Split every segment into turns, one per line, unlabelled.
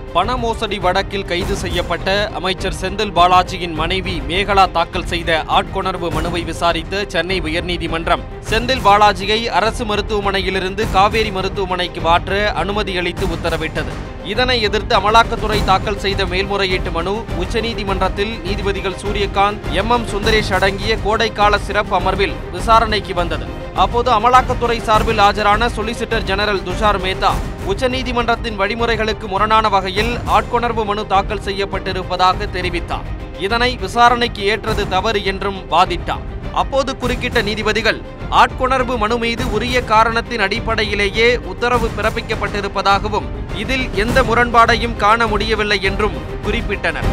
பண மோசடி வழக்கில் கைது செய்யப்பட்ட அமைச்சர் செந்தில் பாலாஜியின் மனைவி மேகலா தாக்கல் செய்த ஆட்கொணர்வு மனுவை விசாரித்த சென்னை உயர்நீதிமன்றம் செந்தில் பாலாஜியை அரசு மருத்துவமனையிலிருந்து காவேரி மருத்துவமனைக்கு மாற்ற அனுமதி அளித்து உத்தரவிட்டது இதனை எதிர்த்து அமலாக்கத்துறை தாக்கல் செய்த மேல்முறையீட்டு மனு உச்சநீதிமன்றத்தில் நீதிபதிகள் சூரியகாந்த் எம் எம் சுந்தரேஷ் அடங்கிய கோடைக்கால சிறப்பு அமர்வில் விசாரணைக்கு வந்தது அப்போது அமலாக்கத்துறை சார்பில் ஆஜரான சொலிசிட்டர் ஜெனரல் துஷார் மேத்தா உச்சநீதிமன்றத்தின் வழிமுறைகளுக்கு முரணான வகையில் ஆட்கொணர்வு மனு தாக்கல் செய்யப்பட்டிருப்பதாக தெரிவித்தார் இதனை விசாரணைக்கு ஏற்றது தவறு என்றும் வாதிட்டார் அப்போது குறுக்கிட்ட நீதிபதிகள் ஆட்கொணர்வு மனு மீது உரிய காரணத்தின் அடிப்படையிலேயே உத்தரவு பிறப்பிக்கப்பட்டிருப்பதாகவும் இதில் எந்த முரண்பாடையும் காண முடியவில்லை என்றும் குறிப்பிட்டனர்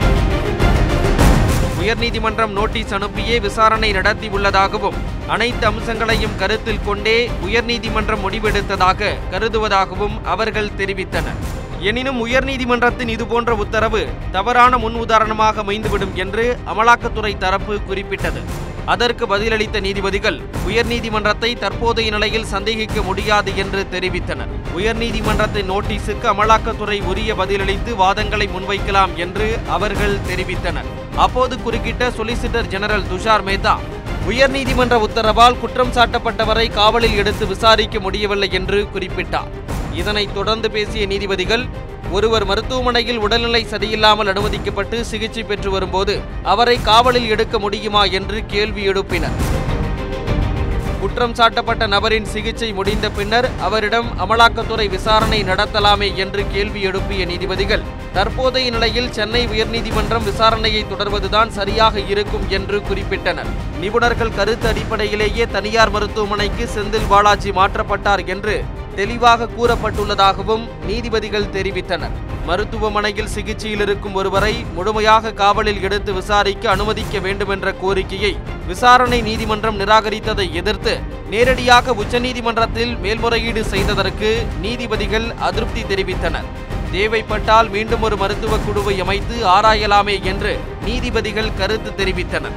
உயர்நீதிமன்றம் நோட்டீஸ் அனுப்பியே விசாரணை நடத்தியுள்ளதாகவும் அனைத்து அம்சங்களையும் கருத்தில் கொண்டே உயர்நீதிமன்றம் முடிவெடுத்ததாக கருதுவதாகவும் அவர்கள் தெரிவித்தனர் எனினும் உயர்நீதிமன்றத்தின் இதுபோன்ற உத்தரவு தவறான முன் உதாரணமாக அமைந்துவிடும் என்று அமலாக்கத்துறை தரப்பு குறிப்பிட்டது அதற்கு பதிலளித்த நீதிபதிகள் உயர்நீதிமன்றத்தை தற்போதைய நிலையில் சந்தேகிக்க முடியாது என்று தெரிவித்தனர் உயர்நீதிமன்றத்தின் நோட்டீஸுக்கு அமலாக்கத்துறை உரிய பதிலளித்து வாதங்களை முன்வைக்கலாம் என்று அவர்கள் தெரிவித்தனர் அப்போது குறுக்கிட்ட சொலிசிட்டர் ஜெனரல் துஷார் மேத்தா உயர்நீதிமன்ற உத்தரவால் குற்றம் சாட்டப்பட்டவரை காவலில் எடுத்து விசாரிக்க முடியவில்லை என்று குறிப்பிட்டார் இதனைத் தொடர்ந்து பேசிய நீதிபதிகள் ஒருவர் மருத்துவமனையில் உடல்நிலை சரியில்லாமல் அனுமதிக்கப்பட்டு சிகிச்சை பெற்று வரும்போது அவரை காவலில் எடுக்க முடியுமா என்று கேள்வி எழுப்பினர் குற்றம் சாட்டப்பட்ட நபரின் சிகிச்சை முடிந்த பின்னர் அவரிடம் அமலாக்கத்துறை விசாரணை நடத்தலாமே என்று கேள்வி எழுப்பிய நீதிபதிகள் தற்போதைய நிலையில் சென்னை உயர்நீதிமன்றம் விசாரணையை தொடர்வதுதான் சரியாக இருக்கும் என்று குறிப்பிட்டனர் நிபுணர்கள் கருத்து அடிப்படையிலேயே தனியார் மருத்துவமனைக்கு செந்தில் பாலாஜி மாற்றப்பட்டார் என்று தெளிவாக கூறப்பட்டுள்ளதாகவும் நீதிபதிகள் தெரிவித்தனர் மருத்துவமனையில் சிகிச்சையில் இருக்கும் ஒருவரை முழுமையாக காவலில் எடுத்து விசாரிக்க அனுமதிக்க வேண்டுமென்ற கோரிக்கையை விசாரணை நீதிமன்றம் நிராகரித்ததை எதிர்த்து நேரடியாக உச்சநீதிமன்றத்தில் மேல்முறையீடு செய்ததற்கு நீதிபதிகள் அதிருப்தி தெரிவித்தனர் தேவைப்பட்டால் மீண்டும் ஒரு மருத்துவ குழுவை அமைத்து ஆராயலாமே என்று நீதிபதிகள் கருத்து தெரிவித்தனர்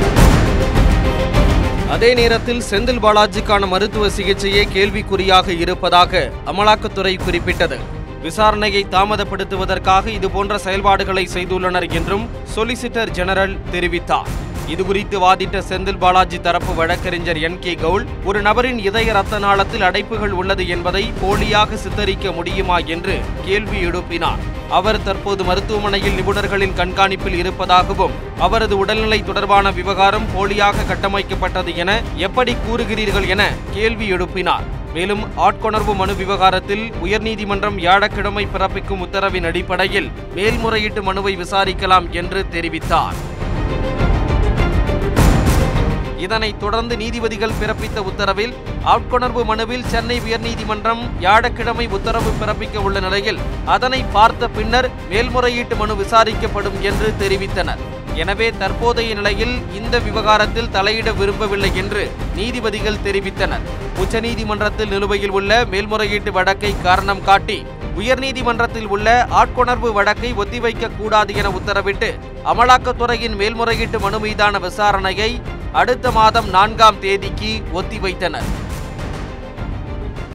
அதே நேரத்தில் செந்தில் பாலாஜிக்கான மருத்துவ சிகிச்சையே கேள்விக்குறியாக இருப்பதாக அமலாக்கத்துறை குறிப்பிட்டது விசாரணையை தாமதப்படுத்துவதற்காக இதுபோன்ற செயல்பாடுகளை செய்துள்ளனர் என்றும் சொலிசிட்டர் ஜெனரல் தெரிவித்தார் இதுகுறித்து வாதிட்ட செந்தில் பாலாஜி தரப்பு வழக்கறிஞர் என் கே கவுல் ஒரு நபரின் இதய ரத்த நாளத்தில் அடைப்புகள் உள்ளது என்பதை போலியாக சித்தரிக்க முடியுமா என்று கேள்வி எழுப்பினார் அவர் தற்போது மருத்துவமனையில் நிபுணர்களின் கண்காணிப்பில் இருப்பதாகவும் அவரது உடல்நிலை தொடர்பான விவகாரம் போலியாக கட்டமைக்கப்பட்டது என எப்படி கூறுகிறீர்கள் என கேள்வி எழுப்பினார் மேலும் ஆட்கொணர்வு மனு விவகாரத்தில் உயர்நீதிமன்றம் வியாழக்கிழமை பிறப்பிக்கும் உத்தரவின் அடிப்படையில் மேல்முறையீட்டு மனுவை விசாரிக்கலாம் என்று தெரிவித்தார் இதனைத் தொடர்ந்து நீதிபதிகள் பிறப்பித்த உத்தரவில் ஆட்கொணர்வு மனுவில் சென்னை உயர்நீதிமன்றம் வியாழக்கிழமை உத்தரவு பிறப்பிக்க உள்ள நிலையில் அதனை பார்த்த பின்னர் மேல்முறையீட்டு மனு விசாரிக்கப்படும் என்று தெரிவித்தனர் எனவே தற்போதைய நிலையில் இந்த விவகாரத்தில் தலையிட விரும்பவில்லை என்று நீதிபதிகள் தெரிவித்தனர் உச்சநீதிமன்றத்தில் நிலுவையில் உள்ள மேல்முறையீட்டு வழக்கை காரணம் காட்டி உயர்நீதிமன்றத்தில் உள்ள ஆட்கொணர்வு வழக்கை ஒத்திவைக்க கூடாது என உத்தரவிட்டு அமலாக்கத்துறையின் மேல்முறையீட்டு மனு மீதான விசாரணையை அடுத்த மாதம் நான்காம் தேதிக்கு ஒத்திவைத்தனர்